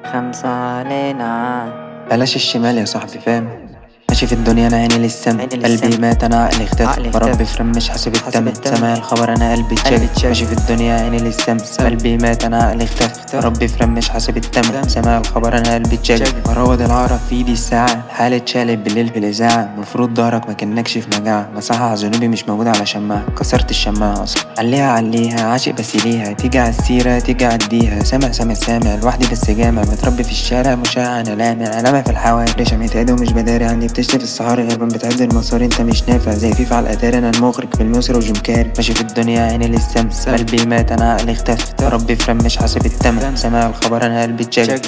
خمسة علينا بلاش الشمال يا صاحبي فاهم ماشي في الدنيا انا عيني للسما عيني قلبي للسما. مات انا عقلي عقلي اختفى اختفى. وربي فرم مش حاسب التمن التمن. سامع الخبر انا قلبي قلبي اتشل اتشل. ماشي في الدنيا عيني للسما قلبي مات انا عقلي اختفى وربي فرم مش حاسب التمن تمن. سامع الخبر انا قلبي اتشل اتشل. مروض العقرب في ايدي الساعة الحالة اتشالت بالليل في الاذاعة مفروض ظهرك ما كنكش في مجاعة مصحح ذنوبي مش موجود على شماعة كسرت الشماعة اصلا عليها عليها عاشق بس ليها تيجي على السيرة تيجي عديها سامع سامع سامع لوحدي بس جامع متربي في الشارع مشاع انا لامع علامة في الحواري ريشة متعدة ومش بداري عندي بتشتي في الصحاري غالبا بتعد المسار انت مش نافع زي فيفا على الاتاري انا المخرج في المصر وجيم كاري ماشي في الدنيا عيني للسما قلبي مات انا عقلي اختفى ربي فرم مش حاسب التمن سامع الخبر انا قلبي اتشجع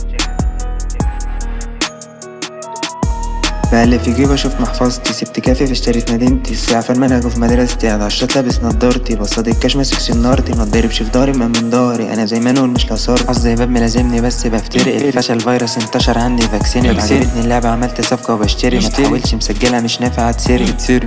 بقلب في جيبي اشوف محفظتي سبت كافي اشتريت مدينتي الساعة في المنهج وفي مدرستي على عشرات لابس نضارتي بصاد الكاش ماسك سنارتي ما اتضربش في ضهري ما من ضهري انا زي ما نقول مش لصار حظي باب ملازمني بس بفترق الفشل فيروس انتشر عندي فاكسيني عجبتني اللعبة عملت صفقة وبشتري ما تحاولش مسجلها مش نافع تسري تسري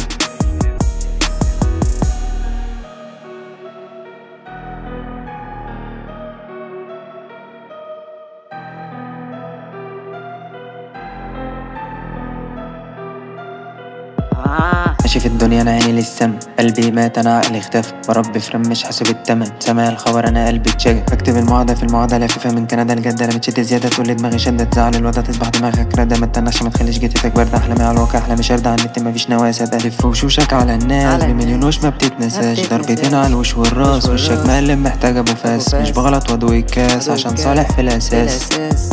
آه ماشي في الدنيا انا عيني للسما قلبي مات انا عقلي اختفى وربي فرم مش حاسب التمن سامع الخبر انا قلبي اتشجع بكتب المعادة في المعادلة لفيفا من كندا لجدة انا بتشد زيادة تقول لي دماغي شدة تزعل الوضع تصبح دماغك ردة ما تتنحش ما تخليش جتتك باردة احلامي على الواقع احلامي شاردة على النت مفيش نواسة ده لف وشوشك على الناس على بمليون الناس. وش ما بتتنساش بتتنساش. ضربتين على الوش والراس والراس. وشك مقلب محتاج ابو فاس أبو مش فاس. بغلط وضوي الكاس عشان صالح في الاساس الأساس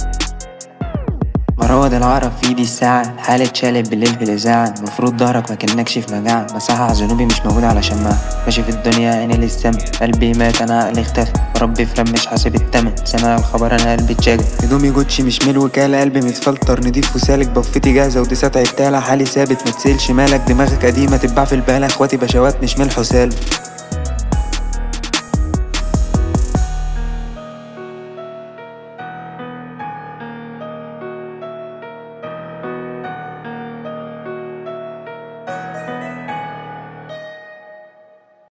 مروض العقرب في ايدي الساعة الحالة اتشالت بالليل في الإذاعة المفروض ظهرك ما كنكش في مجاعة مصحح ذنوبي مش موجود على شماعة ماشي في الدنيا عيني للسما قلبي مات أنا عقلي اختفى ربي فرم مش حاسب التمن سامع الخبر أنا قلبي اتشجع هدومي جوتشي مش من الوكالة قلبي متفلتر نضيف وسالك بفتي جاهزة وديسات عتالة حالي ثابت ما تسيلش مالك دماغك قديمة تتباع في البالة اخواتي بشوات مش ملح وسالب